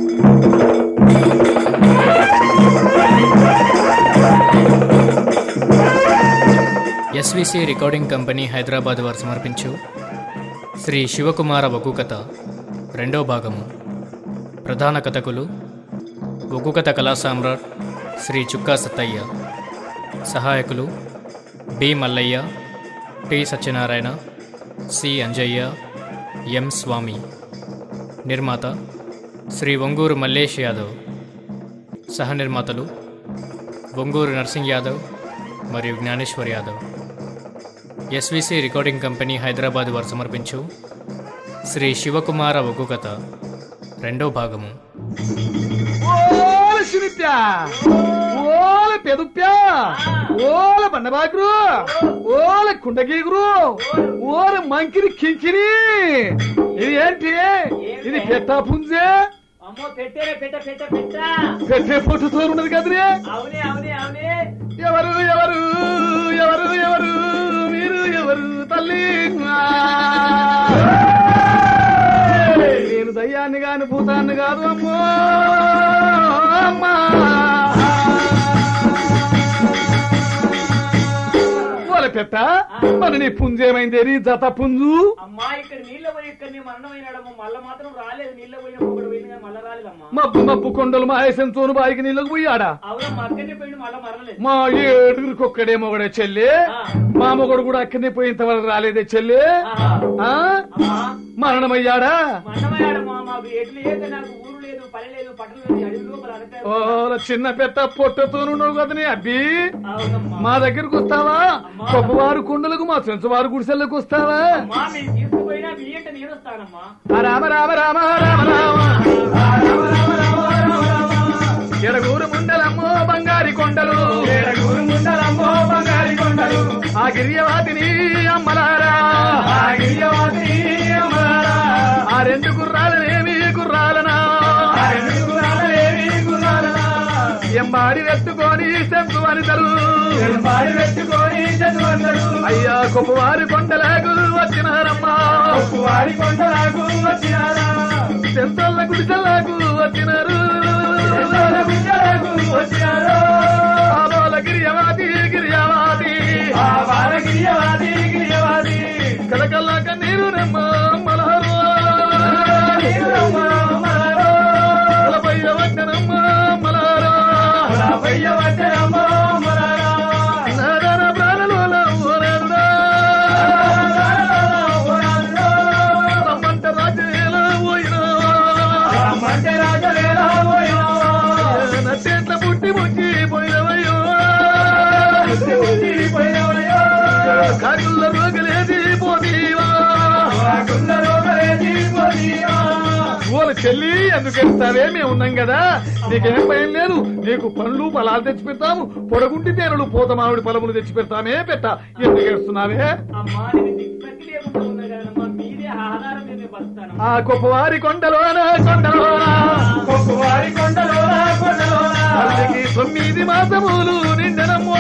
SVC recording company Hyderabad వారు సమర్పించు శ్రీ శివకుమార ఒగ్గు కథ రెండో భాగము ప్రధాన కథకులు ఒగ్గు కథ కళా సామ్రాట్ శ్రీ చుక్కా సత్తయ్య సహాయకులు B Mallaiah T Satyanarayana C Anjaiah M Swamy నిర్మాత శ్రీ ఒంగూరు మల్లేష్ యాదవ్ సహ నిర్మాతలు ఒంగూరు నర్సింగ్ యాదవ్ మరియు Gnaneshwar Yadav SVC recording company Hyderabad వారు సమర్పించు శ్రీ శివకుమార ఒగ్గు కథ రెండో భాగము ఓల శినిప్యా ఓల పెదుప్యా ఓల బండబాకురు ఓల కుండగీగురు ఓల మంకిరి కింకిరి ఇది ఏంటి ఇది పెట్టా పుంజే అమ్మో పెట్టేరే పెట్ట పెట్ట పెట్ట పెట్టే పొట్టుతో ఉన్నది కదరే అవునే అవునే అవునే ఎవరు ఎవరు ఎవరు ఎవరు మీరు ఎవరు తల్లి నేను దయ్యాన్ని కాని భూతాన్ని కాదు అమ్మో అమ్మా ఓల పెట్ట మరి నీ పుంజేమైంది నీ జత పుంజు అమ్మా ఇక్కడ నీళ్ళ పోయి ఇక్కడ నీ మరణమైనాడమ్మా మళ్ళా మాత్రం రాలేదు నీళ్ళ పోయిన ఒకడు పోయింది కానీ మళ్ళా రాలేదమ్మా మబ్బు మబ్బు కొండలు మాయేసం తోను బాయికి నీళ్ళకు పోయాడా అవునమ్మా అక్కడనే పోయింది మళ్ళా మరణలేదు మా ఏడుగురికి ఒక్కడే మొగడే చెల్లి ఆ. మా మొగడు కూడా అక్కడనే పోయేంత వరకు రాలేదే చెల్లి ఆహా. ఆ అమ్మా మరణమయ్యాడా మరణమయ్యాడమ్మా మాకు ఎట్లు లేదు నాకు ఊరు లేదు పని లేదు పట్టణం లేదు అడవి లోపల ఓ అడగ చిన్న పెట్ట పొట్టతోను నువ్వు కదనే అబ్బి అవునమ్మా మా దగ్గరకు వస్తావా గొప్పవారు కొండలకు మా వారు గుడిసెలకు వస్తావా అమ్మా మీరు తీసుకుపోయినా బియ్యంట నేను వస్తానమ్మా ఆ రామ రామ రామ రామ రామ ఎడగూరు ముండలమ్మో బంగారి కొండలు ఎడగూరు ముండలమ్మో బంగారి కొండలు ఆ గిరియవాతిని అమ్మలారా ఆ గిరియవాతిని అమ్మలారా ఆ రెండు గుర్రాలనేమి గుర్రాలనా ఆ రెండు గుర్రాలనేమి గుర్రాలనా ఎంబాడి వెట్టుకొని చెంపు అనితరు ఎంబాడి వెట్టుకొని చెంపు అనితరు అయ్యా గొప్పవారి కొండలకు వచ్చినారమ్మా గొప్పవారి కొండలకు వచ్చినారా చెంతల్ల గుడిసెలకు వచ్చినారు వచ్చినారు ఆ బాల గిరియవాది గిరియవాది ఆ బాల గిరియవాది గిరియవాది కలకల్లా కన్నీరు రమ్మ మలహరు కలపయ్య వట్టనమ్మ మలహరా కలపయ్య వట్టనమ్మ మలహరా నాదన ప్రాణలోల ఓరాడురా రమ్మంట రాజేలా పోయినా రమ్మంటే రాజేలా పోయినా నా చేట్ల పుట్టి ముచ్చి పోయినవయ్యో కాకుల రోగలేది పోతీవా ఓల చెల్లి ఎందుకు ఎడతావే మేము ఉన్నాం కదా నీకేం భయం లేదు నీకు పండ్లు ఫలాలు తెచ్చి పెడతాము పొడగుంటి తేనెలు పూత మామిడి ఫలములు తెచ్చి పెడతామే పెట్ట ఎందుకు ఏడుస్తున్నావే అమ్మా నేను దిక్కు లేకుండా ఉన్నా కదమ్మా మీరే ఆధారం నేను బతాను ఆ గొప్పవారి కొండలోన కొండలోన గొప్పవారి కొండలోన కొండలోన తల్లికి తొమ్మిది మాసములు నిండనమ్మో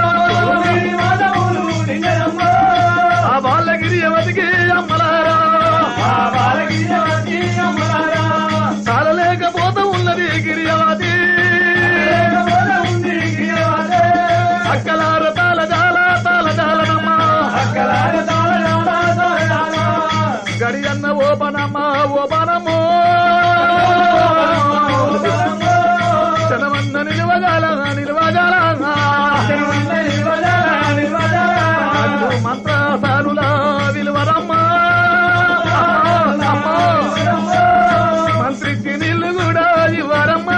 ఆ బాలగిరి అవతికి అమ్మలారా ఆ బాలగిరి అవతి అమ్మలారా చాలలేకపోత ఉన్నది గిరియవతి అక్కలార తాళ జాల తాళ జాలనమ్మా అక్కలార తాళ జాల తాళ జాల గడియన్న ఓపనమ్మ ఓపనమ్మో శనమన్న నిలువగాల నిలువగాల మంత్రసారుల విలువరమ్మ మంత్రికి నీళ్లు కూడా ఇవ్వరమ్మా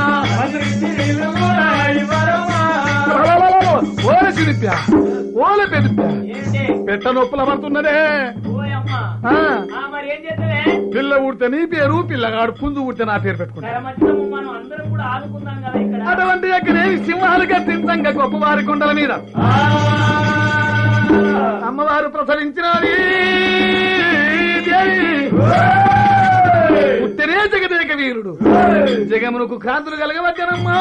ఓల చిరిప్యా ఓల పెదిప్యా ఏంటి పెట్ట నొప్పుల పడుతున్నదే ఓయమ్మా ఆ, ఆ మరి ఏం చేస్తావే పిల్ల ఊడితే నీ పేరు పిల్లగాడు పుంజు ఊడితే నా పేరు పెట్టుకుంటా కరమచ్చము మనం అందరం కూడా ఆదుకుందాం కదా ఇక్కడ అటువంటి ఎక్కడేమి సింహాలు కట్టించంగా గొప్పవారి కొండల మీద అమ్మవారు ప్రసవించినది దేవి ఉత్తరే జగదేక వీరుడు జగమునకు కాంతులు కలగవచ్చనమ్మా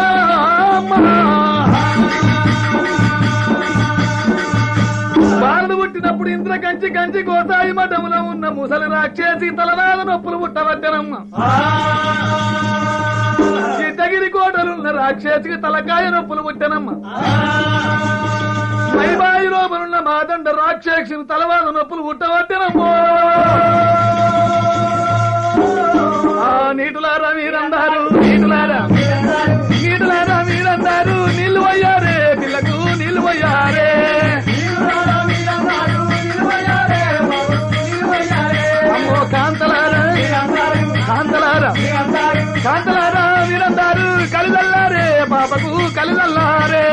బాలుడు పుట్టినప్పుడు ఇంద్ర కంచి కంచి గోసాయి మఠములో ఉన్న ముసలి రాక్షసి తలనాద నొప్పులు పుట్టవచ్చనమ్మ రాక్షసికి తలకాయ నొప్పులు పుట్టనమ్మ మైబాయి లోపలున్న మాదండ రాక్షసిని తలవాద నొప్పులు పుట్టవట్టనమ్మో ఆ నీటులారా మీరందారు నీటులారా నీటులారా మీరందారు నీళ్లు పోయారే పిల్లకు నీళ్లు పోయారే అమ్మో కాంతలారా కాంతలారా కాంతలారా మీరందారు కలిదల్లారే పాపకు కలిదల్లారే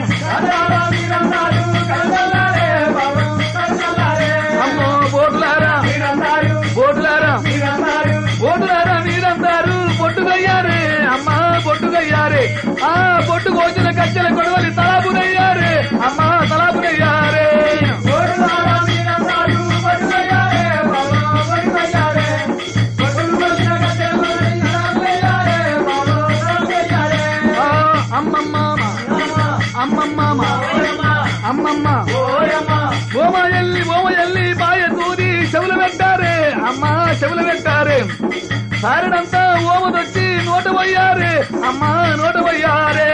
అమ్మో బోటులారా బోటులారా బోటులారా మీరందారు బొట్టుగయ్యారే అమ్మా బొట్టుగయ్యారే ఆ బొట్టు కోచిన కచ్చల కొడవలి తలాపునయ్యారే అమ్మా తలాపునయ్యారే ఆ, అమ్మమ్మ అమ్మమ్మ అమ్మమ్మ ఓమ ఎల్లి ఓమ ఎల్లి బాయ తూరి చెవులు పెట్టారే అమ్మ చెవులు పెట్టారే సారడంతా ఓమదొచ్చి నోట పోయారే అమ్మ నోట పోయారే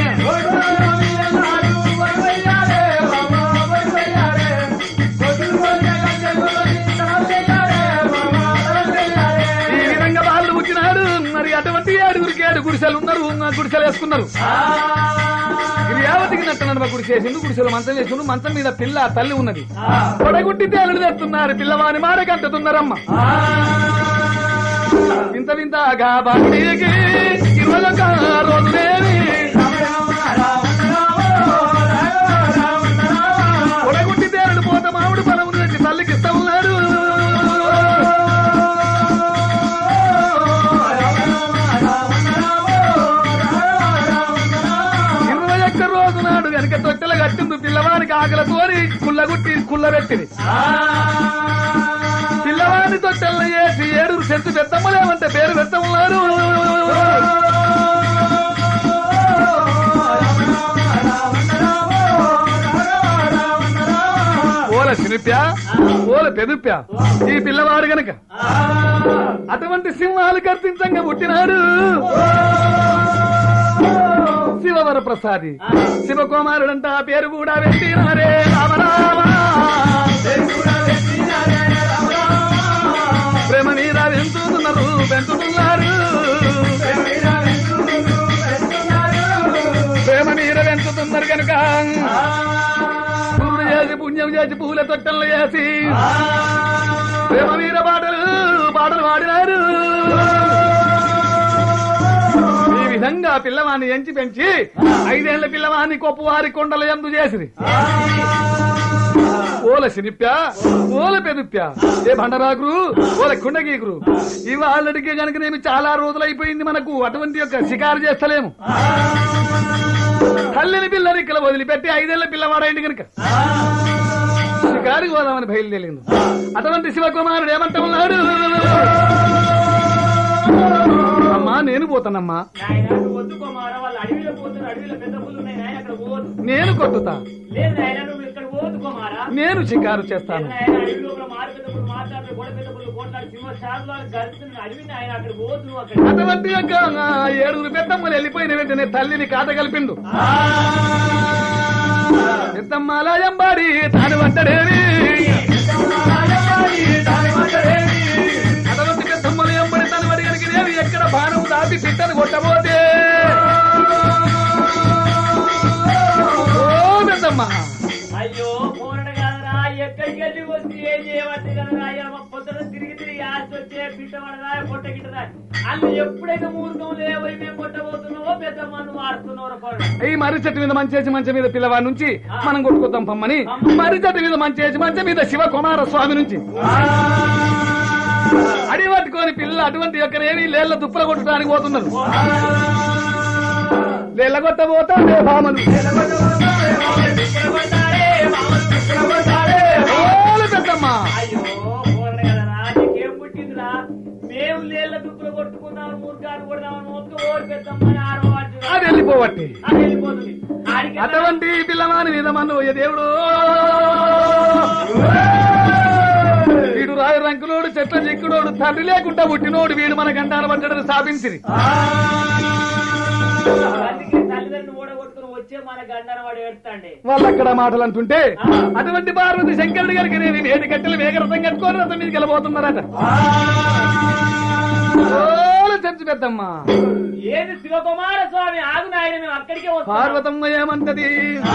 ఈ విధంగా వాళ్ళు పుట్టినాడు మరి అటువంటి ఏడుగురికి ఏడు గుడిసెలు ఉన్నారు ఆ గుడిసెలు వేసుకున్నారు గిరియావతికి నట్ట నడమ గుడిసేసిండు గుడిసెలు మంచం వేసిండు మంచం మీద పిల్ల తల్లి ఉన్నది పొడగుట్టి తేలుడు తెస్తున్నారు పిల్లవాని మార కంటుతున్నారమ్మ వింత వింతగా బండికి ఇరవై రోజులేని పొడగుట్టి తేలుడు పోత మామిడి పొలం నుంచి తల్లికి ఇస్తా ఉన్నారు ఇరవై ఒక్క రోజు నాడు వెనక తొట్టెల కట్టింది పిల్లవానికి ఆకలతోని కుల్లగుట్టి కుల్లబెట్టింది పిల్లవాని తొట్టెలను వేసి ఏడుగురు సెంతు పెద్దమ్మలేమంటే పేరు పెద్దమ్మన్నారు ఓల శినిప్యా ఓల పెదుప్యా ఈ పిల్లవాడు గనక అటువంటి సింహాలు కర్తించంగా పుట్టినాడు శివవర ప్రసాది శివకుమారుడంట ఆ పేరు కూడా పెట్టినారే రామరామ ప్రేమ మీద పెంచుతున్నారు పెంచుతున్నారు ప్రేమ మీద పెంచుతున్నారు కనుక పూలు చేసి పుణ్యం చేసి పూల తొట్టెలు చేసి ప్రేమ మీద పాటలు పాటలు పాడినారు ఈ విధంగా పిల్లవాన్ని ఎంచి పెంచి ఐదేళ్ల పిల్లవాన్ని కొప్పువారి కొండల ఎందు చేసింది ఓల శనిప్యా ఓల పెదుప్యా ఏ బండరాకురు ఓల కుండగీకురు ఇవాళడికి కనుకనేమి చాలా రోజులైపోయింది మనకు అటువంటి యొక్క షికారు చేస్తలేము తల్లిని పిల్లని ఇక్కడ వదిలిపెట్టి ఐదేళ్ల పిల్లవాడైంది కనుక షికారికి పోదామని బయలుదేరింది అటువంటి శివకుమారుడు ఏమంటా ఉన్నాడు అమ్మా నేను పోతానమ్మా నాయన నువ్వు వద్దు కుమార వాళ్ళు అడవిలో పోతున్నారు అడవిలో పెద్ద పుల్లు ఉన్నాయి నాయన అక్కడ పోదు నేను కొట్టుతా లేదు నాయన నువ్వు ఇక్కడ పోదు కుమారా నేను షికారు చేస్తాను నాయన అడవి లోపల మారు పెద్ద పుల్లు మాట్లాడుతూ గొడ పెద్ద పుల్లు కొట్లాడు సింహ శాలలో గడుస్తున్న అడవి ఆయన అక్కడ పోదు నువ్వు అక్కడ అటువంటి యొక్క ఆ, ఏడుగురు పెద్దమ్మలు వెళ్ళిపోయిన వెంటనే తల్లిని కాట కలిపిండు పెద్దమ్మలాయంబాడి తాను వంటడేవి అటువంటి పెద్దమ్మలు ఎంబడి తను వడి కలిగినవి ఎక్కడ బాణం దాపి పిట్టను కొట్టబోతే ఓ పెద్దమ్మ అయ్యో పోరడు కదరా ఎక్కడికి వెళ్ళి వచ్చి ఏం చేయవచ్చు కదరా అయ్యా పొద్దున తిరిగి తిరిగి ఆశ వచ్చే పిట్టబడదా పొట్ట గిట్టదా అల్లు ఎప్పుడైతే మూర్ఖం లేవై మేము కొట్టబోతున్నావో పెద్ద మందు మారుతున్నావు పోరడు ఈ మర్రి చెట్టు మీద మంచేసి మంచం మీద పిల్లవాడి నుంచి మనం కొట్టుకుందాం పమ్మని మర్రి చెట్టు మీద మంచేసి మంచం మీద శివ కుమార స్వామి నుంచి అడి పట్టుకొని పిల్ల అటువంటి యొక్కనేమి లేళ్ల దుప్పల కొట్టడానికి పోతున్నారు లేళ్ళ కొట్టబోతా భామలు ఓలు పెద్దమ్మ అయ్యో పోరడు కదరా నీకేం పుట్టిందిరా మేము నీళ్ళ దుప్పులు కొట్టుకున్నాము మూర్ఖాలు కొడదామని మొత్తం ఓడి పెద్దమ్మని ఆడవాడు అది వెళ్ళిపోవట్టి అది వెళ్ళిపోతుంది ఆడికి అటువంటి పిల్లవాని మీద మన్ను పోయే దేవుడు వీడు రాయి రంకులోడు చెట్ల చిక్కుడోడు తండ్రి లేకుండా పుట్టినోడు వీడు మన గంటాల పడ్డాడని స్థాపించింది అందుకే తల్లిదండ్రులు ఓడగొట్టుకుని వచ్చే మన గండన వాడు ఏడుతాండే వాళ్ళు అక్కడ మాటలు అంటుంటే అటువంటి పార్వతి శంకరుడి గారికి నేను వేడి కట్టెలు వేగరథం కట్టుకొని రథం మీదకి వెళ్ళబోతున్నారట ఓలు చర్చి పెద్దమ్మ ఏది శివకుమార స్వామి ఆగు నాయన మేము అక్కడికే వస్తాం పార్వతమ్మ ఏమంటది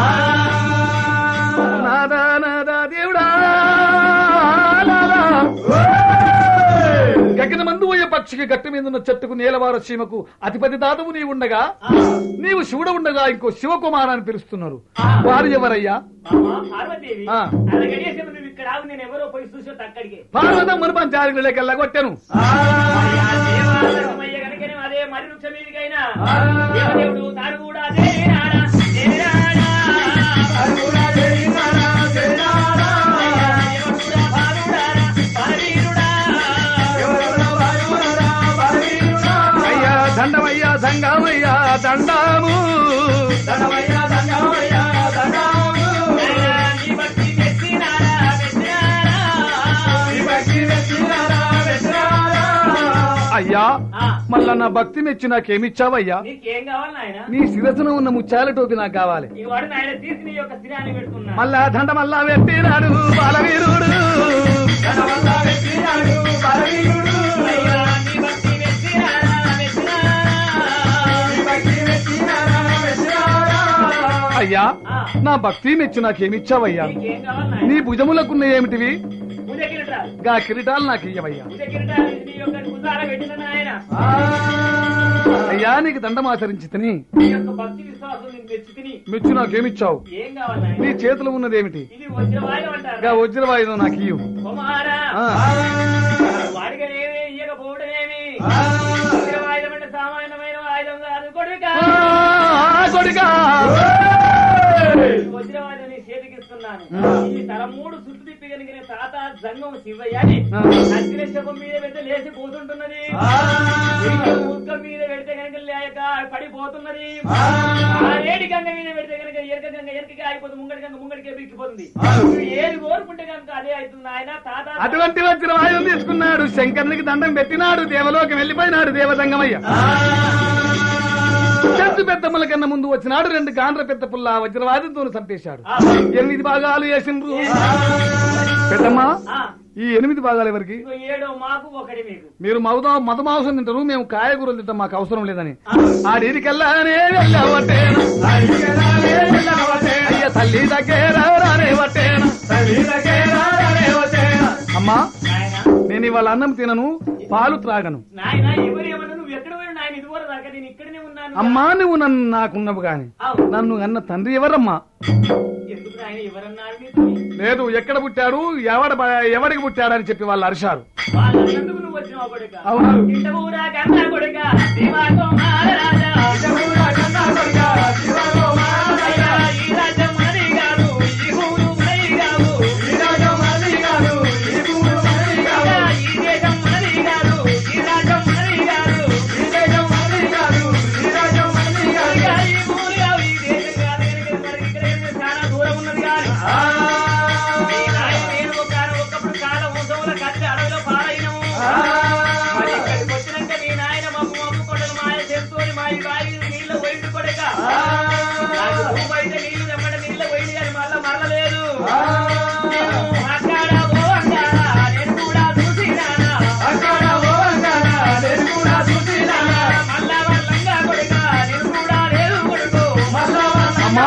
నాదా నాదా దేవుడా నాదా. గగన మందు పోయే పక్షికి గట్టి మీద ఉన్న చెట్టుకు నేలవార సీమకు అతిపతి దాతవు నీవు ఉండగా నీవు శివుడు ఉండగా ఇంకో శివకుమార అని పిలుస్తున్నారు వారు ఎవరయ్యా అమ్మా, పార్వతీదేవి ఆ. అరగడేసి నువ్వు ఇక్కడ ఆగు నేను ఎవరో పోయి చూసొద్దు అక్కడికి పార్వతమ్మను పంచారికులకి వెళ్ళగొట్టాను ఆ దేవాలయమయ్య గనుకనే అదే మరి వృక్ష మీదికైనా దేవదేవుడు తాను కూడా అదే నాడా, అదే నాడా. అయ్యా, దేవుడా భానుడారా, బలవీరుడా. అయ్యా దండమయ్యా దంగమయ్యా దండాము అయ్యా, నీ భక్తి మెచ్చినారా, మెచ్చినారా. అయ్యా ఆ, మళ్ళా నా భక్తి మెచ్చి నాకేమిచ్చావయ్యా నీకేం కావాలి నాయన నీ శిరసున ఉన్న ముత్యాల టోపి నాకు కావాలి ఈ వాడు నాయన తీసి నీ యొక్క స్థిరాన్ని పెడుతున్నా మళ్ళా దండ మళ్ళా పెట్టినాడు బాలవీరుడు అయ్యా, నీ భక్తి మెచ్చినారా, మెచ్చినారా. అయ్యా ఆ, నా భక్తి మెచ్చి నాకేమిచ్చావయ్యా నీకేం కావాలి నాయన నీ భుజములకున్న ఏమిటివి పూజ కిరీటాలు గా కిరీటాలు నాకు ఇయ్యవయ్యా పూజ కిరీటాలు నీ యొక్క భుజాల పెట్టిన నాయన అయ్యా నీకు దండమాచరించి తిని నీ యొక్క భక్తి విశ్వాసం నేను మెచ్చి తిని మెచ్చు నాకేమిచ్చావు ఏం కావాలి నీ నాయన చేతిలో ఉన్నదేమిటి ఇది వజ్రవాయుధం గా అంటారు వజ్రవాయుధం నాకు ఇయ్యు కుమారా ఆ. వాడికనేమి ఇయ్యకపోవడమేమి వజ్రవాయుధం అంటే సామాన్యమైన ఆయుధం కాదు కొడుక ఆ, కొడుకా వజ్రవాయుధం నీ చేతికి ఇస్తున్నాను ఈ తల మూడు సుట్టు తిప్పి కనుక తాత జంగం శివయ్యని ఆ. నచ్చిన శవం మీద పెడితే లేచి పోతుంటున్నది ముక్క మీద పెడితే కనుక లేక పడిపోతున్నది ఆరేడి గంగ మీద పెడితే కనుక ఎరక గంగ ఎరకగా అయిపోతుంది ముంగడి గంగ ముంగడికే బిక్కిపోతుంది నువ్వు ఏది కోరుకుంటే కనుక అదే అవుతుంది ఆయన తాత అటువంటి వజ్రవాయుధం తీసుకున్నాడు శంకరునికి దండం పెట్టినాడు దేవలోకి వెళ్ళిపోయినాడు దేవదంగమయ్య చెట్టు పెద్దమ్మల కన్నా ముందు వచ్చినాడు రెండు గాండ్ర పెద్ద పుల్ల వజ్రవాదంతో చంపేశాడు ఆ. ఎనిమిది భాగాలు వేసిండ్రు పెద్దమ్మ ఆ, ఈ ఎనిమిది భాగాలు ఎవరికి ఇదిగో ఏడో మాకు ఒకటి మీకు మీరు మౌద మత మాంసం తింటారు మేము కాయగూరలు తింటాం మాకు అవసరం లేదని ఆడికెళ్ళానే వెళ్ళవట్టేనా అయ్య తల్లి దగ్గర రానే వట్టేనా అమ్మా నాయన నేను ఇవాళ అన్నం తినను పాలు త్రాగను నాయన ఎవరు ఏమన్నా నువ్వు ఎక్కడ పోయినా నాయన ఇదివరకు దాకా నేను ఇక్కడనే ఉన్నాను అమ్మా నువ్వు నన్ను నాకున్నవు గాని అవును. నన్ను అన్న తండ్రి ఎవరమ్మా ఎందుకు నాయన ఎవరన్నారు నీతో లేదు ఎక్కడ పుట్టాడు ఎవడ ఎవడికి పుట్టాడని చెప్పి వాళ్ళు అరిశారు వాళ్ళందుకు నువ్వు వచ్చినావు కొడుక అవును. ఇంటమూరా కన్నా కొడుక దివాకో మహారాజా అయ్యా, ఈ రాజ్యం మనది కాదు, ఈ ఊరు మనది కాదు. అయ్యా, ఈ దేశం మనది కాదు, ఈ రాజ్యం మనది కాదు. అయ్యా, ఈ ఊరు కాదు, ఈ దేశం కాదు, కనుక మరి ఇక్కడ ఏం చాలా దూరం ఉన్నది కాదు. మీ నాయన నేను ఒక- ఒకప్పుడు కాలం వంశంలో కత్తి అడవిలో పాడైనము. మరి ఇక్కడికి వచ్చినాక మీ నాయన మమ్ము మమ్ము కొడుకు మాయ చెప్తూని మా ఈ బావి నీళ్ళ పోయింది కొడుక నాకు భూమి అయితే నీళ్లు తెమ్మట నీళ్ళ పోయింది కానీ మళ్ళా మరలలేదు అక్కడ ఓ అంగారా, నేను కూడా చూసినానా. మళ్ళా వాళ్ళంగా కొడుక, నేను కూడా లేదు కొడుకు. అమ్మా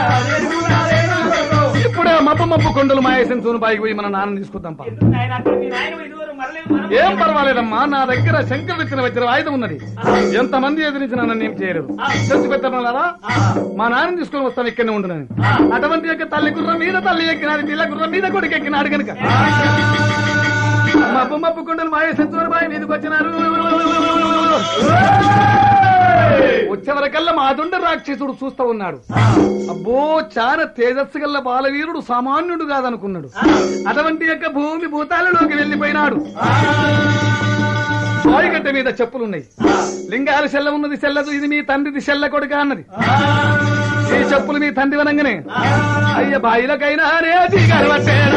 ఇప్పుడే మబ్బు మబ్బు కొండలు మాయేసిన సూను బాయికి పోయి మన నాన్న తీసుకొద్దాం పా. ఎందుకు నాయన అక్కడ మీ నాయన ఇదివరకు మరలేదు మనం ఏం పర్వాలేదమ్మా నా దగ్గర శంకరుడు ఇచ్చిన వజ్ర ఆయుధం ఉన్నది ఎంతమంది ఎదిరించినా నన్ను ఏం చేయలేదు చచ్చి పెట్టమన్నారా మా నాన్న తీసుకొని వస్తాను ఇక్కడనే ఉంటున్నాను అటువంటి యొక్క తల్లి గుర్రం మీద తల్లి ఎక్కినాడు పిల్ల గుర్రం మీద కొడుకు ఎక్కినాడు కనుక మబ్బు మబ్బు కొండలు మాయేసిన సూను బాయి మీదకి వచ్చినారు వచ్చేవరకల్లా మాదుండ రాక్షసుడు చూస్తా ఉన్నాడు అబ్బో చాలా తేజస్సు గల్ల బాలవీరుడు సామాన్యుడు కాదనుకున్నాడు అటువంటి యొక్క భూమి భూతాలలోకి వెళ్లిపోయినాడు బాయిగడ్డ మీద చెప్పులున్నాయి లింగాలు సెల్ల ఉన్నది సెల్లదు ఇది మీ తండ్రిది సెల్ల కొడుక అన్నది ఈ చెప్పులు మీ తండ్రి వనంగానే అయ్య బాయిలకైనా రే దిగారు పట్టేడు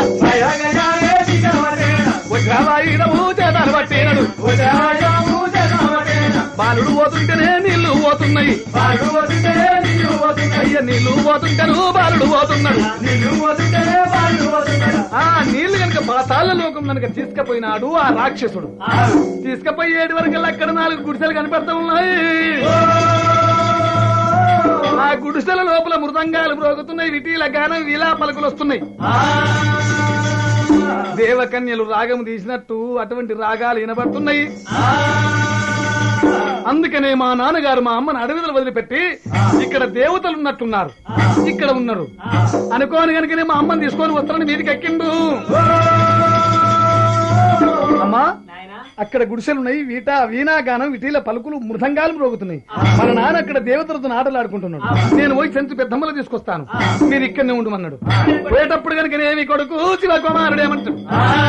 వజ్రాయుధము చేతారు పట్టేడు బాలుడు పోతుంటేనే నీళ్లు పోతున్నాయి బాలు వదిలే నీళ్ళు వదిలే అయ్య నీళ్లు పోతుంటాను బాలుడు పోతున్నాడు నీళ్ళు వదిలే బాలు వదిలే ఆ నీళ్లు కనుక పాతాళ లోకం కనుక తీసుకుపోయినాడు ఆ రాక్షసుడు తీసుకుపోయి ఏడు వరకు అక్కడ నాలుగు గుడిసెలు కనపడతా ఉన్నాయి ఆ గుడిసెల లోపల మృదంగాలు మ్రోగుతున్నాయి విటీల గానం వీలా పలుకులు వస్తున్నాయి దేవకన్యలు రాగం తీసినట్టు అటువంటి రాగాలు వినబడుతున్నాయి అందుకనే మా నాన్నగారు మా అమ్మను అడవిలో వదిలిపెట్టి ఇక్కడ దేవతలు ఉన్నట్టున్నారు ఇక్కడ ఉన్నారు అనుకోని కనుకనే మా అమ్మని తీసుకొని వస్తారని మీదికి ఎక్కిండు అమ్మా నాయనా అక్కడ గుడిసెలున్నాయి వీట వీణాగానం విటీల పలుకులు మృదంగాలు మ్రోగుతున్నాయి మన నాన్న అక్కడ దేవతలతో ఆటలు ఆడుకుంటున్నాడు నేను పోయి సెంచు పెద్దమ్మలు తీసుకొస్తాను మీరు ఇక్కడనే ఉండమన్నాడు పోయేటప్పుడు కనుక నేమి కొడుకు శివకుమారుడు ఏమంటాడు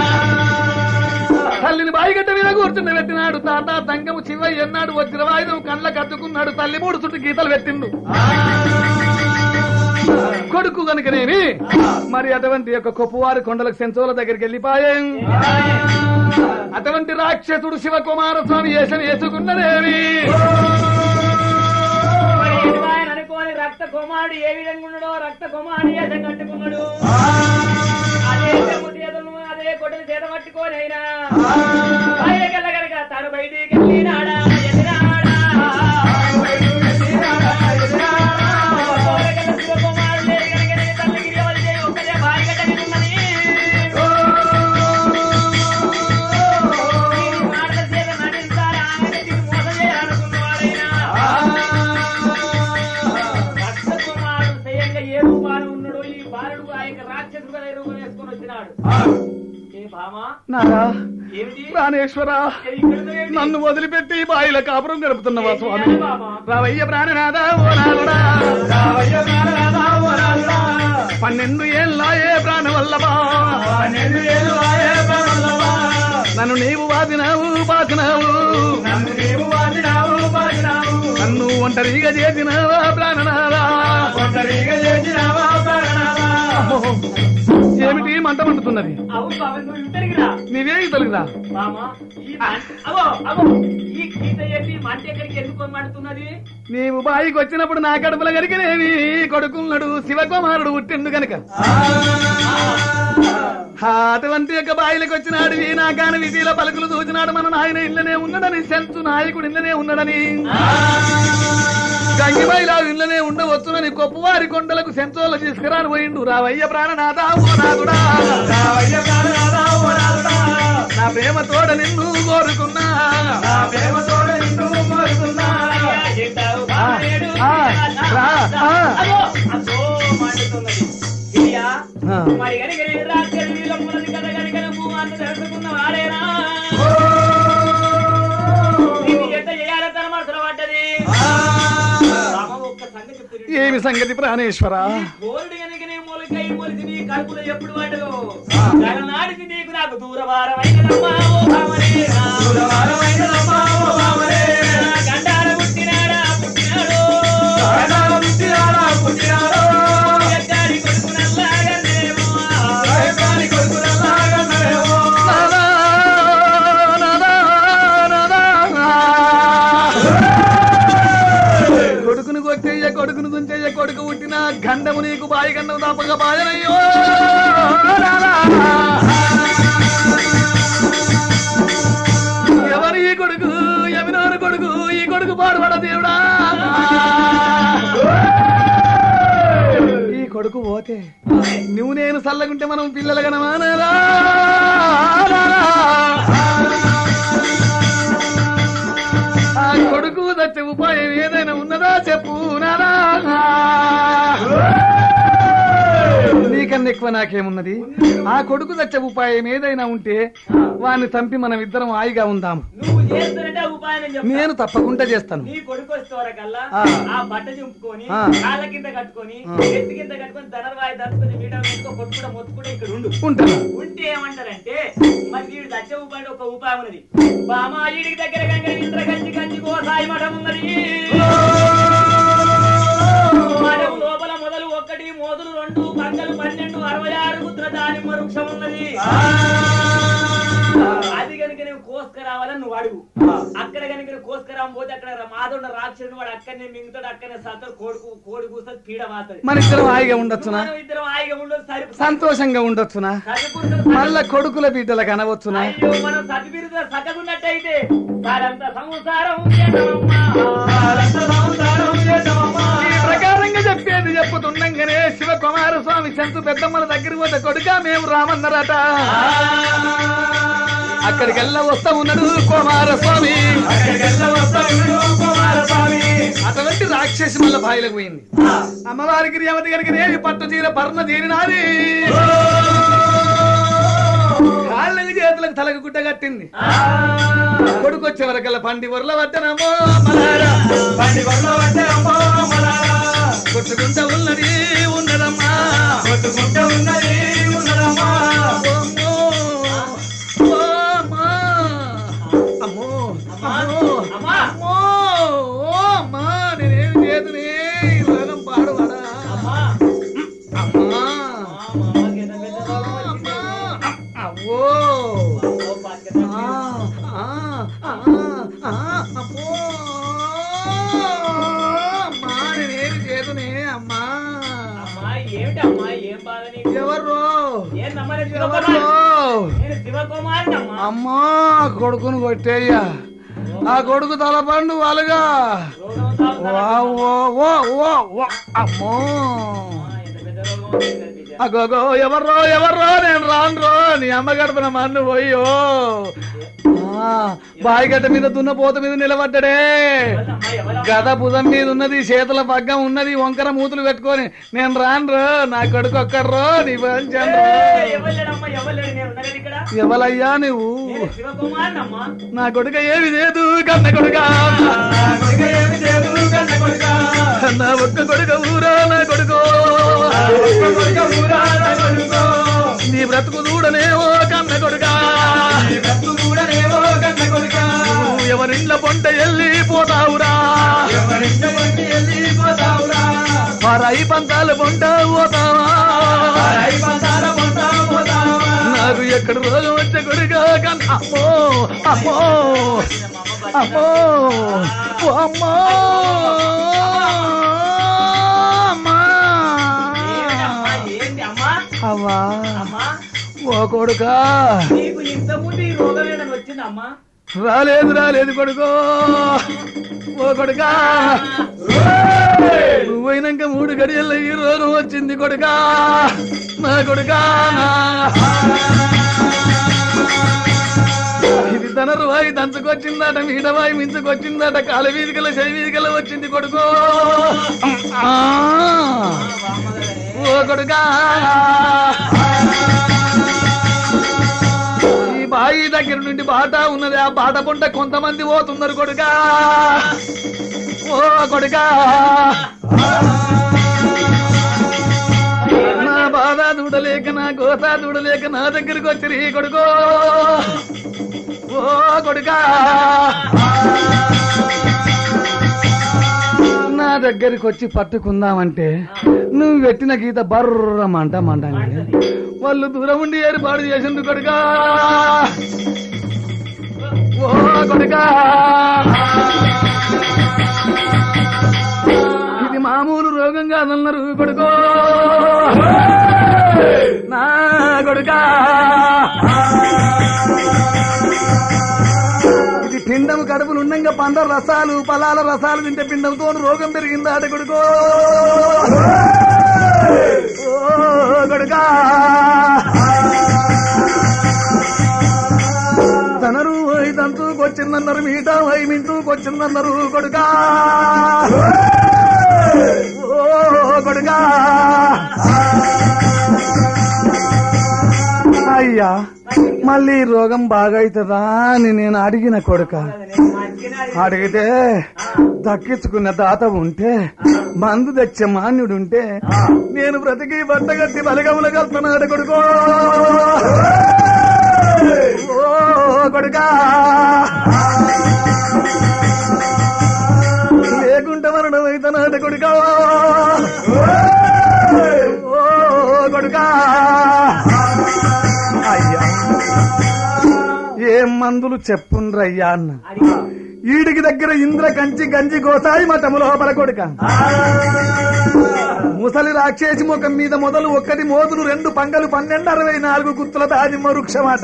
తల్లిని బాయిగడ్డ మీద కూర్చుని పెట్టినాడు తాత తంగము చివ ఎన్నాడు వజ్రవాయుధం కళ్ళ కత్తుకున్నాడు తల్లి మూడు చుట్టూ గీతలు పెట్టిండు కొడుకు కనుకనేమి మరి అటువంటి యొక్క కొప్పువారి కొండలకు సెంచోల దగ్గరికి వెళ్ళిపోయాం అటువంటి రాక్షసుడు శివకుమార స్వామి వేషం వేసుకున్నదేమి మరి యజమాని అనుకోని రక్త కుమారుడు ఏ విధంగా ఉన్నాడో రక్త కుమారుడు ఏసం కట్టుకున్నాడు అదే చెంబు చేతులను అదే కొట్టలు చేత పట్టుకొని అయినా బయటకెళ్ళ గనక తను బయటికి వెళ్ళినాడా ఎదిరాడా బయటకెళ్ళ శివకుమారుడు లేడు గనక నీ తల్లికి ఎవరు చేయి ఒక్కదే బాయిగడ్డ మీద ఉన్నది. దీని మాటల చేత నటించాలి ఆమె దీన్ని మోసం చేయాలనుకున్నవాడైనా రక్తకుమారుడు స్వయంగా ఏ రూపాన ఉన్నాడో ఈ బాలుడు ఆ యొక్క రాక్షసుడు ఏ రూపం వేసుకొని వచ్చినాడు ఏ భామా నారా ఏమిటి ప్రాణేశ్వర ఏ ఇక్కడ ఏమిటి? నన్ను వదిలిపెట్టి బాయిల కాపురం గడుపుతున్నవా స్వామి ఏం బామా? రావయ్య ప్రాణనాథ ఓ నాలుడా రావయ్య ప్రాణనాథా, ఓ రాజుడా. పన్నెండు ఏళ్ళ ఏ ప్రాణ వల్లభా పన్నెండు ఏళ్ళు ఆయే ప్రాణవల్లభా. నన్ను నీవు వాదినావు బాసినావు నన్ను నీవు వాడినావు, పాడినావు. నన్ను ఒంటరిగా చేసినావా ప్రాణనాథా ఒంటరిగా చేసినావా, ప్రాణనాథా. ఏమిటి మంట మండుతున్నది అవును బాబా నువ్వు ఇద్దరికి రా నీవే తొలగిరా మామా ఈ మంట అవో అవో ఈ గీత చెప్పి మంట ఎక్కడికి ఎందుకు మండుతున్నది నీవు బాయికి వచ్చినప్పుడు నా కడుపుల గరికనేవి కొడుకున్నాడు శివకుమారుడు పుట్టిండు గనక ఆ, అటువంటి యొక్క బాయిలకు వచ్చినాడు వీణాకాన విధిలో పలుకులు చూచినాడు మన నాయన ఇళ్ళనే ఉన్నాడని సెంచు నాయకుడు ఇళ్ళనే ఉన్నాడని గంగిబాయిలా ఇళ్ళనే ఉండవచ్చునని గొప్పవారి కొండలకు సెంచోళ్ళ తీసుకురాని పోయిండు రావయ్య ప్రాణనాథ ఓ నాథుడా రావయ్య ప్రాణనాథా, ఓ రాజుడా. నా ప్రేమ తోడ నిన్ను కోరుకున్నా నా ప్రేమతోడ నిన్ను కోరుతున్నా. ఏంటావు ఆ, బాలేడు? ఆ, రా, ఆ. అదో, అదో మండుతున్నది. గిరియా, ఆ. మరి గనుక నీ రాత్రి వీరమున్నది కదా గనుక నువ్వు అంత తెలుసుకున్న వాడేనా? నిన్ను ఎంత చేయాలో తన మనసులో పడ్డది. రామ, ఒక్క సంగతి చెప్తున్నా. ఏమి సంగతి ప్రాణేశ్వర గోరుడు గనుక నీ మూలకై మొలిసి నీ కడుపులో ఎప్పుడు పడ్డదో నాటిది నీకు నాకు దూరవారమైనదమ్మా ఓ భామరేనా. గండాల పుట్టినాడా పుట్టినాడు ఎక్కడి కొడుకునల్లాగనేమో. నాదా, నాదా, నాదా. కొడుకును కొట్టేయ కొడుకును దుంచెయ్య కొడుకు పుట్టిన గండము నీకు బాయి గండం తప్పక బాయనయ్యో నాదా. ఎవరు ఈ కొడుకు ఎవరెవరు కొడుకు ఈ కొడుకు పాడుపడ దేవుడా ఈ కొడుకు పోతే నువ్వు నేను చల్లగుంటే మనం పిల్లలు గనమానరా ఆ కొడుకు దచ్చ ఉపాయం ఏదైనా ఉన్నదా చెప్పు నారా నీకన్నా ఎక్కువ నాకేమున్నది ఆ కొడుకు దచ్చ ఉపాయం ఏదైనా ఉంటే వాడిని చంపి మనం ఇద్దరం హాయిగా ఉందాం నువ్వు చేస్తున్నట్టే ఉపాయం నేను చెప్తా. నేను తప్పకుండా చేస్తాను నీ కొడుకు వస్తే వరకల్లా ఆ. ఆ బట్ట చింపుకొని ఆ. కాళ్ళ కింద కట్టుకొని ఆ. ఎత్తి కింద కట్టుకొని ధనర్వాయి దట్టుకొని మీటర్ మీదకో కొట్టుకుంటా మొత్తుకుంటా ఇక్కడ ఉండు ఉంటాను ఉంటే ఏమంటారంటే మరి వీడు దచ్చ ఉపాయం ఒక ఉపాయం ఉన్నది బామా ఈడికి దగ్గర గంగ ఇంద్ర కంచి కంచి కోసాయి మఠం ఉన్నది మఠం లోపల మొదలు ఒకటి మోదులు రెండు పంగలు పన్నెండు అరవై ఆరు ముద్ర దానిమ్మ వృక్షం ఉన్నది అది కనుక నేను కోసుకురావాలని నువ్వు అడుగు అక్కడ కనుక నేను కోసుకురాకపోతే అక్కడ మాదుండ రాక్షసుడు వాడు అక్కడనే మింగుతాడు అక్కడనే సత్తాడు కోడి కోడి కూస్తుంది పీడ మాతది మన ఇద్దరం హాయిగా ఉండొచ్చునా మనం ఇద్దరం హాయిగా ఉండదు సరి సంతోషంగా ఉండొచ్చునా సరిపురుషులు మళ్ళా కొడుకుల బిడ్డల కనవచ్చునా అయ్యో మనం సతిబిరుద సగకున్నట్టయితే సారంత సంసారం చేద్దామమ్మా. సారంత సంసారం చేద్దామమ్మా. ఈ ప్రకారంగా చెప్పేది చెప్పుతుండగానే శివ కుమార స్వామి చెంతు పెద్దమ్మల దగ్గరికి పోతే కొడుక మేము రామన్నారట అక్కడికి వెళ్ళ వస్తా ఉన్నాడు కుమారస్వామి అటువంటి రాక్షసి మళ్ళీ బాయిలకు పోయింది అమ్మవారికి రేవతి గారికి రేవి పట్టు చీర పర్ణ తీరినాది కాళ్ళకి చేతులకు తలకు గుడ్డ కట్టింది కొడుకు వచ్చే వరకల్లా పండి వరల పట్టనమ్మో మలారా కొట్టుకుంటా ఉన్నది ఉన్నదమ్మా అమ్మో, ఓ అమ్మా. అమ్మో, అమ్మో, అమ్మా. అమ్మో, ఓ అమ్మా, నేనేం చేతునే ఈ రోగం పాడువాడా అమ్మా. అమ్మా మామకి ఎంత పెద్ద రోగం వచ్చింది. అమ్మా, అవ్వో ఓ పక్కన ఆ, ఆ, ఆ, ఆ, అమ్మో అమ్మా నేనేం చేతునే అమ్మా అమ్మా ఏమిటమ్మా ఏం బాధ నీకు ఎవరు ఏందమ్మా నేను ఎవరు శివకుమార్ నేను శివకుమారినమ్మా అమ్మా కొడుకును కొట్టేయ్యా ఆ కొడుకు తలపండు వాళ్ళగా రోగం సాగు వా, ఓ, ఓ, ఓ, ఓ, అమ్మో ఎంత పెద్ద రోగం వచ్చింది బిడ్డ. అగోగో ఎవర్రో ఎవర్రో నేను రానురో నీ అమ్మ గడపన మన్ను పోయో ఆ, బాయిగడ్డ మీద దున్నపోత మీద నిలబడ్డడే ఎవరమ్మా, ఎవరమ్మా? గద భుజం మీద ఉన్నది చేతుల పగ్గం ఉన్నది వంకర మూతులు పెట్టుకొని నేను రానురో నా కొడుకు ఒక్కడ్రో నీ పంచాను ఏయ్, ఎవరులేడమ్మా, ఎవరులేడు? నేను ఉన్నా కదా ఇక్కడ ఎవలయ్యా నువ్వు నేను శివకుమారినమ్మా నా కొడుక ఏమి లేదు కన్న కొడుక నా ఒక్క కొడుక ఊరా నా కొడుకో నీ బ్రతుకు చూడనేవో కన్న కొడుక నువ్వు ఎవరిండ్ల పొంట వెళ్ళి పోతావురా వారాయి పంతాలు పొంట పోతావా నాకు ఎక్కడ రోగం వచ్చే కొడుక కన్న అమ్మో అమ్మో అమ్మో ఓ అమ్మో అమ్మా ఏమిటమ్మా, ఏంటి అమ్మా అవ్వా అమ్మా ఓ కొడుకా నీకు ఇంత ముందు ఈ రోగం ఏదైనా వచ్చిందమ్మా రాలేదు రాలేదు కొడుకో ఓ కొడుకా నువ్వు పోయినాక మూడు గడియల్లో ఈ రోగం వచ్చింది కొడుకా నా కొడుకా ఇది ధనరు వాయి దంచుకొచ్చిందట మీడవాయి మించుకొచ్చిందట కాల వీధికల చెవి వీధికల వచ్చింది కొడుకో ఆ, ఓ కొడుకా ఈ బాయి దగ్గర నుండి బాట ఉన్నది ఆ బాట పుంట కొంతమంది పోతున్నారు కొడుకా ఓ కొడుకా నా బాధ దూడలేక నా గోత దూడలేక నా దగ్గరికి వచ్చి కొడుకో ఓ కొడుకా నా దగ్గరికి వచ్చి పట్టుకుందామంటే నువ్వు పెట్టిన గీత బర్ర మంట మంటండి వాళ్ళు దూరం ఉండి ఏర్పాటు చేసింది కొడుకా ఓ కొడుకా ఇది మామూలు రోగం కాదన్నారు కొడుకో నా కొడుకా ఇది పిండం కడుపులు ఉండంగా పండ్ల రసాలు ఫలాల రసాలు తింటే పిండంతో రోగం పెరిగిందా అట కొడుకో ఓ కొడుకా తనరు తంతుకొచ్చిందన్నారు మీట వై మింటుకొచ్చిందన్నారు కొడుకా ఓ కొడుకా అయ్యా మళ్ళీ ఈ రోగం బాగా అవుతుందా అని నేను అడిగిన కొడుక అడిగితే దక్కించుకున్న దాత ఉంటే మందు తెచ్చే మాన్యుడుంటే నేను బ్రతికి బట్టగట్టి బలగములు కలుతున్నాడు కొడుకో ఓ కొడుకా లేకుంటే మరణం అవుతున్నాడు కొడుకా ఓ కొడుకా అయ్యా ఏం మందులు చెప్పుండ్రయ్యా అన్న అడిగా ఈడికి దగ్గర ఇంద్ర కంచి గంజి గోసాయి మఠము లోపల కొడుక ముసలి రాక్షేసి ముఖం మీద మొదలు ఒక్కటి మోదులు రెండు పంగలు పన్నెండు అరవై నాలుగు గుత్తుల దాదిమ్మ వృక్షమాట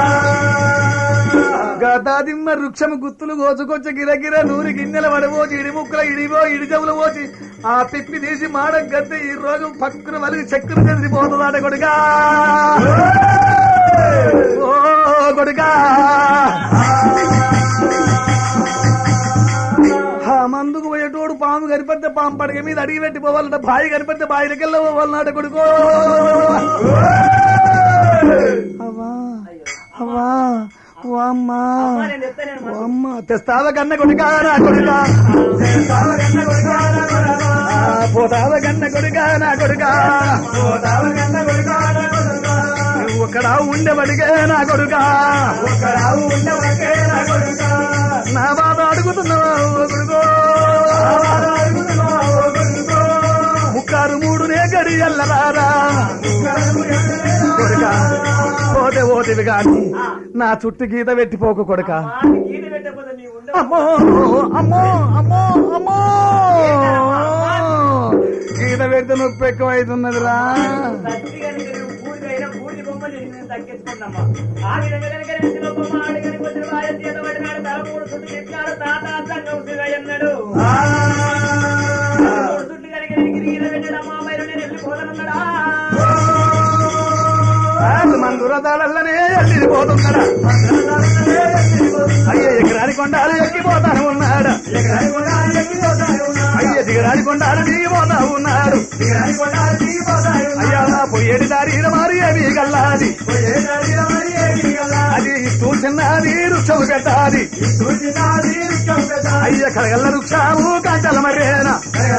దాదిమ్మ వృక్షము గుత్తులు కోచుకొచ్చి గిరగిర నూరి గిన్నెల పడబోచి ఇడి ముక్కల ఇడివో ఇడి చెవులు పోచి ఆ పిప్పి తీసి మాడ గద్దె ఈ రోగం పక్కున వలిగి చక్కున చెదిరిపోతుందాట కొడుకా ఓ కొడుకా ఆ మందుకు పోయేటోడు పాము కనిపెడితే పాము పడగ మీద అడిగి పెట్టి పోవాలంట బాయి కనిపెడితే బాయిలకెళ్ళ పోవాలన్నాట కొడుకో అవ్వా అవ్వా ఓ అమ్మా అమ్మా, నేను చెప్తా నేను ఓ అమ్మ తెస్తావ కన్న కొడుకా నా కొడుకా ఆ, పోతావ కన్న కొడుకా నా కొడుకా నువ్వు ఒక్కడా ఉండబడిగే నా కొడుకా నా బాధ అడుగుతున్నావా ఓ కొడుకో ముక్కారు మూడునే గడి ఎల్లరారా కొడుక పోతే పోతివి కాని నా చుట్టూ గీత పెట్టిపోకు కొడుక అమ్మా, నీ గీత పెట్టకపోతే నీ ఉండవు. అమ్మో అమ్మో అమ్మో అమ్మో గీత పెడితే నొప్పి ఎక్కువ అవుతున్నదిరా సత్తిగా నీకు నువ్వు బూడిద అయినా బూడిద బొమ్మ చేసి నేను తగ్గించుకున్నామ్మా. ఆ విధంగా కనుక నెత్తిలో బొమ్మ ఆడగని వచ్చిన వాయ చేత పడినాడు, తల మూడు చుట్టూ తిప్పినాడు, తాత సంగం శివయ్య అన్నాడు. మూడు చుట్టూ కనుక నీకు గీత పెట్టడమ్మా, మరి నేను వెళ్ళిపోతానన్నాడా? మందుర దాడల్లనే వెళ్ళిపోతున్నాడా అయ్యే ఎకరాని కొండాలు ఎక్కిపోతాను ఉన్నాడు అయ్యే దిగరాని కొండాలు దిగిపోతా ఉన్నాడు అయ్యా పోయేటి దారి మారి అవి గల్లాది అది చూసినది వృక్షము పెట్టాది అయ్య కడగల్ల వృక్షము కంటల మరేనా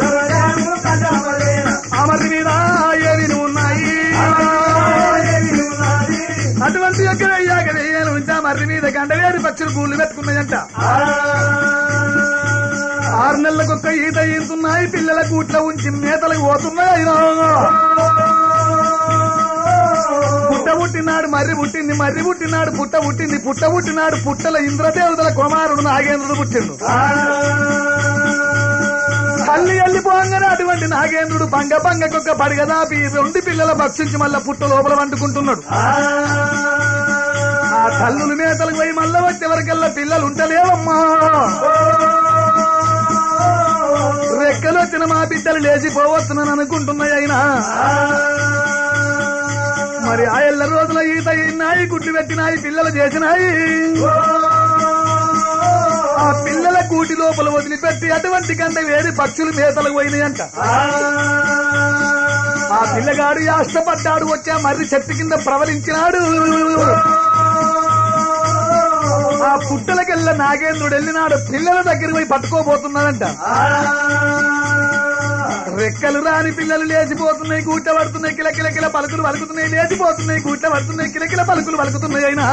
అమరి మీద ఏవి ఉన్నాయి అటువంటి యొక్క అయ్యాక వెయ్యాలి ఉంచా మర్రి మీద గంటవేరు పక్షులు గూళ్ళు పెట్టుకున్నాయంట ఆరు నెలలకొక్క ఈత ఈతున్నాయి పిల్లల కూట్ల ఉంచి మేతలకు పోతున్నాయి పుట్ట పుట్టినాడు మర్రి పుట్టింది మర్రి పుట్టినాడు పుట్ట పుట్టింది పుట్ట పుట్టినాడు పుట్టల ఇంద్రదేవతల కుమారుడు నాగేంద్రుడు పుట్టిండు తల్లి వెళ్ళిపోగానే అటువంటి నాగేంద్రుడు పంగ పంగకొక్క పడిగదాపి రెండు పిల్లల భక్షించి మళ్ళా పుట్ట లోపల వండుకుంటున్నాడు ఆ తల్లులు మేతలకు పోయి మళ్ళా వచ్చే వరకల్లా పిల్లలు ఉంటలేవమ్మా రెక్కలు వచ్చిన మా బిడ్డలు లేచిపోవచ్చునని అనుకుంటున్నాయి అయినా మరి ఆ ఎల్ల రోజుల ఈత అయినాయి గుడ్లు పెట్టినాయి పిల్లలు చేసినాయి ఆ పిల్లల కూటి లోపల వదిలిపెట్టి అటువంటి కంటే వేరే పక్షులు మేతలకు పోయినాయంట ఆ పిల్లగాడు యాష్టపడ్డాడు వచ్చా మర్రి చెట్టు కింద ప్రవలించినాడు ఆ పుట్టలకెళ్ళ నాగేంద్రుడు వెళ్ళినాడు పిల్లల దగ్గరికి పోయి పట్టుకోబోతున్నాడంట రెక్కలు రాని పిల్లలు లేచిపోతున్నాయి గూట పడుతున్నాయి కిలకిల కిల పలుకులు పలుకుతున్నాయి లేచిపోతున్నాయి గూట పడుతున్నాయి కిలకిల పలుకులు పలుకుతున్నాయి అయినా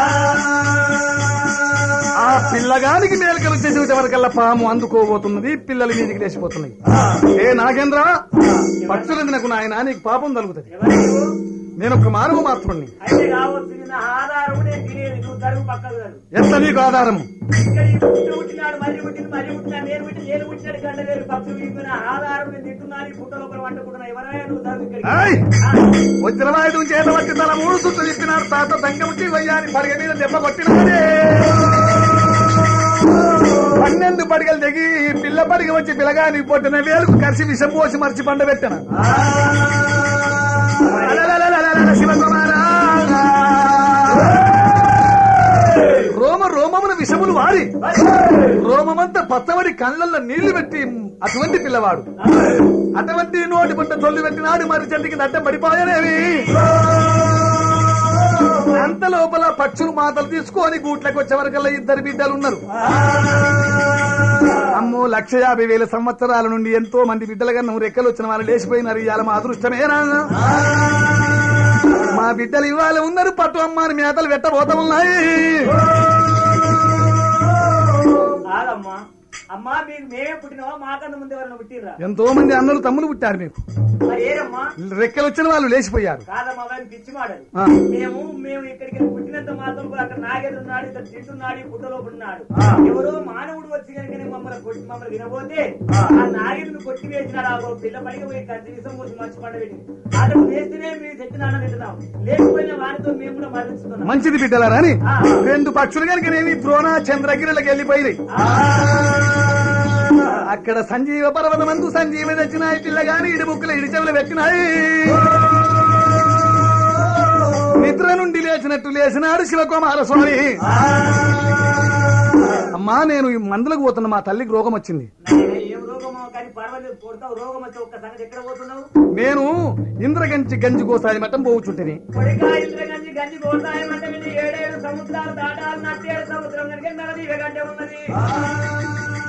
ఆ పిల్లగానికి మేలకలు వచ్చే చూసే వరకల్లా పాము అందుకోబోతున్నది పిల్లల మీదికి లేచిపోతున్నాయి ఏ నాగేంద్ర పక్షులందునకు నాయన నీకు పాపం తలుగుతుంది ఎవరు నువ్వు? నేను ఒక మానవ మాత్రుణ్ణి అయితే కావచ్చు నా ఆధారం నేను తినేది నువ్వు తరుగు పక్కకు తరుగు. ఎంత నీకు ఆధారము ఇక్కడ ఈ పుట్టు పుట్టినాడు మళ్ళీ పుట్టింది మళ్ళీ పుట్టినాడు నేను పుట్టి నేను పుట్టినాడు గంట వేరు పక్షులు ఇవ్విన ఆధారం నేను తింటున్నాను ఈ పుట్ట లోపల వండుకుంటున్నా ఎవరైనా నువ్వు తరుగు ఇక్కడికి. ఏయ్! ఆ, వజ్రవాయుధం చేత వచ్చి తల మూడు చుట్టూ తిప్పినాడు తాత దంగముచ్చి వయ్యాని పడగ మీద దెబ్బ కొట్టినాడే పన్నెండు పడగలు దిగి పిల్ల పడిగ వచ్చి పిల్లగాని పొట్టిన వేలుకు కలిసి విషం పోసి మర్చి పండ పెట్టిన శివకుమారా రోమ రోమమున విషములు వాడి రోమమంతా పచ్చబడి కళ్ళల్లో నీళ్లు పెట్టి అటువంటి పిల్లవాడు అటువంటి నోటి పంట చొల్లు పెట్టినాడు మరి చెట్టుకి దట్టం పడిపోయానేవి అంత లోపల పక్షులు మాటలు తీసుకొని గూట్లకు వచ్చే వరకల్లా ఇద్దరు బిడ్డలు ఉన్నారు అమ్మో లక్ష యాభై వేల సంవత్సరాల నుండి ఎంతో మంది బిడ్డల కన్నా రెక్కలు వచ్చిన వాళ్ళు లేచిపోయినారు ఇవాళ మా అదృష్టమేనా మా బిడ్డలు ఇవాళ ఉన్నారు పట్టు అమ్మ అని మేతలు పెట్టబోతా ఉన్నాయి ఆగమ్మా అమ్మా మీకు మేమే పుట్టినవా మాకన్నా ముందు ఎవరైనా పుట్టినరా ఎంతో మంది అన్నలు తమ్ములు పుట్టారు మీకు మరి ఏరమ్మా రెక్కలు వచ్చిన వాళ్ళు లేచిపోయారు కాదమ్మా వాడిని పిచ్చి మాడలు ఆ. మేము మేము ఇక్కడికి పుట్టినంత మాత్రం అక్కడ నాగేడు ఉన్నాడు ఇక్కడ తింటున్నాడు ఈ పుట్టలో ఉన్నాడు ఎవరో మానవుడు వచ్చి కనుక మమ్మల్ని కొట్టి మమ్మల్ని వినబోతే ఆ నాగేడును కొట్టి వేసినాడు ఆ పిల్ల పైకి పోయి కంచి విషం పోసి మంచి పండబెట్టి అతను వేస్తేనే మీరు తెచ్చినాడని తింటున్నాం లేకపోయినా వారితో మేము కూడా మరణిస్తున్నాం మంచిది బిడ్డలారా అని ఆ. రెండు పక్షులు కనుక నేమి ద్రోణ చంద్రగిరిలకు వెళ్ళిపోయి అక్కడ సంజీవ పర్వతమందు సంజీవ తెచ్చినాయి పిల్లగాని ఇడి బుక్కులు ఇడి చెవులు పెట్టినాయి నిద్ర నుండి లేచినట్టు లేచినాడు శివకుమార స్వామి అమ్మా నేను ఈ మందులకు పోతున్నా మా తల్లికి రోగం వచ్చింది నాయనా, ఏం రోగమో కానీ పర్వాలేదు కొడతావు రోగం వచ్చి ఒక్క సంగతి ఎక్కడ పోతున్నావు నేను ఇంద్రగంచి గంజి కోసాది మట్టం పోవుచుంటిని కొడిగా ఇంద్ర గంజి గంజి పోతాయమంటే మీరు ఏడేడు సముద్రాలు దాటాలి నట్టేడు సముద్రం కనుక నగది ఇవే గంటే ఉన్నది